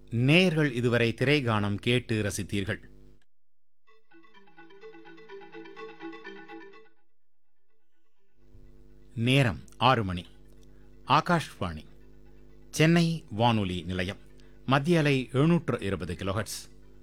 நேயர்கள் இதுவரை திரைகானம் கேட்டு ரசித்தீர்கள் நேரம் ஆறு மணி ஆகாஷ்வாணி சென்னை வானொலி நிலையம் மத்திய அலை எழுநூற்று இருபது கிலோஹெட்ஸ்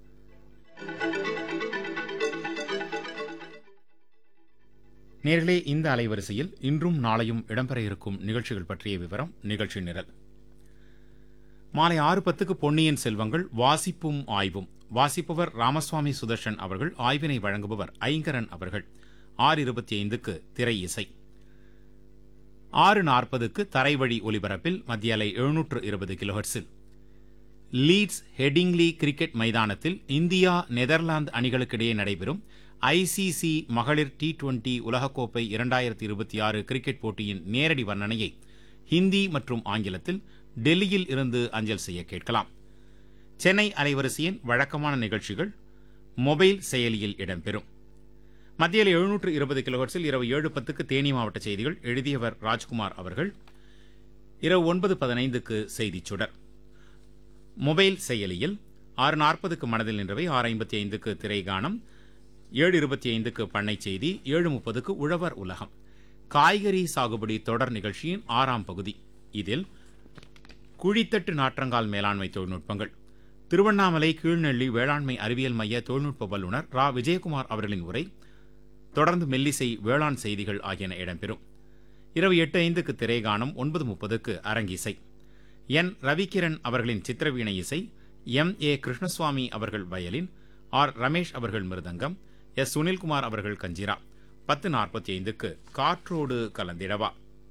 நேர்களே இந்த அலைவரிசையில் இன்றும் நாளையும் இடம்பெற இருக்கும் நிகழ்ச்சிகள் பற்றிய விவரம் நிகழ்ச்சி நிரல் மாலை ஆறு பத்துக்கு பொன்னியின் செல்வங்கள் வாசிப்பும் ஆய்வும் வாசிப்பவர் ராமசுவாமி சுதர்ஷன் அவர்கள் ஆய்வினை வழங்குபவர் ஐங்கரன் அவர்கள் ஆறு இருபத்தி ஐந்துக்கு திரை இசை ஆறு நாற்பதுக்கு தரைவழி ஒலிபரப்பில் மத்திய அலை எழுநூற்று இருபது கிலோஹெர்ட்ஸில் லீட்ஸ் ஹெடிங்லி கிரிக்கெட் மைதானத்தில் இந்தியா நெதர்லாந்து அணிகளுக்கிடையே நடைபெறும் ஐசிசி மகளிர் டி டுவெண்டி உலகக்கோப்பை இரண்டாயிரத்தி இருபத்தி ஆறு கிரிக்கெட் போட்டியின் நேரடி வர்ணனையை ஹிந்தி மற்றும் ஆங்கிலத்தில் டெல்லியில் இருந்து அஞ்சல் செய்ய கேட்கலாம் சென்னை அலைவரிசையின் வழக்கமான நிகழ்ச்சிகள் மொபைல் செயலியில் இடம்பெறும் மத்தியில் எழுநூற்று இருபது கிலோஹெர்ட்ஸில் இரவு ஏழு பத்துக்கு தேனி மாவட்ட செய்திகள் எழுதியவர் ராஜ்குமார் அவர்கள் இரவு ஒன்பது பதினைந்துக்கு செய்திச் சுடர் மொபைல் செயலியில் ஆறு நாற்பதுக்கு மனதில் நின்றவை ஆறு ஐம்பத்தி ஐந்துக்கு திரைகானம் ஏழு இருபத்தி ஐந்துக்கு பண்ணை செய்தி ஏழு முப்பதுக்கு உழவர் உலகம் காய்கறி சாகுபடி தொடர் நிகழ்ச்சியின் ஆறாம் பகுதி இதில் குழித்தட்டு நாற்றங்கால் மேலாண்மை தொழில்நுட்பங்கள் திருவண்ணாமலை கீழ்நெல்லி வேளாண்மை அறிவியல் மைய தொழில்நுட்ப வல்லுநர் ரா விஜயகுமார் அவர்களின் உரை தொடர்ந்து மெல்லிசை வேளாண் செய்திகள் ஆகியன இடம்பெறும் இரவு எட்டு ஐந்துக்கு திரைகானம் ஒன்பது முப்பதுக்கு அரங்கிசை என் ரவிகிரண் அவர்களின் சித்திரவீணை இசை எம் ஏ கிருஷ்ணசுவாமி அவர்கள் வயலின் ஆர் ரமேஷ் அவர்கள் மிருதங்கம் எஸ் சுனில்குமார் அவர்கள் கஞ்சிரா பத்து நாற்பத்தி ஐந்துக்கு காற்றோடு கலந்திடவா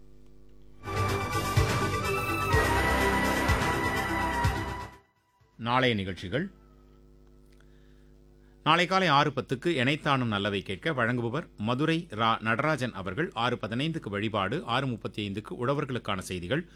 நாளைய நிகழ்ச்சிகள் நாளை காலை ஆறு பத்துக்கு எனைத்தானும் நல்லவை கேட்க வழங்குபவர் மதுரை ரா நடராஜன் அவர்கள் ஆறு பதினைந்துக்கு வழிபாடு ஆறு முப்பத்தி ஐந்துக்கு உழவர்களுக்கான செய்திகள்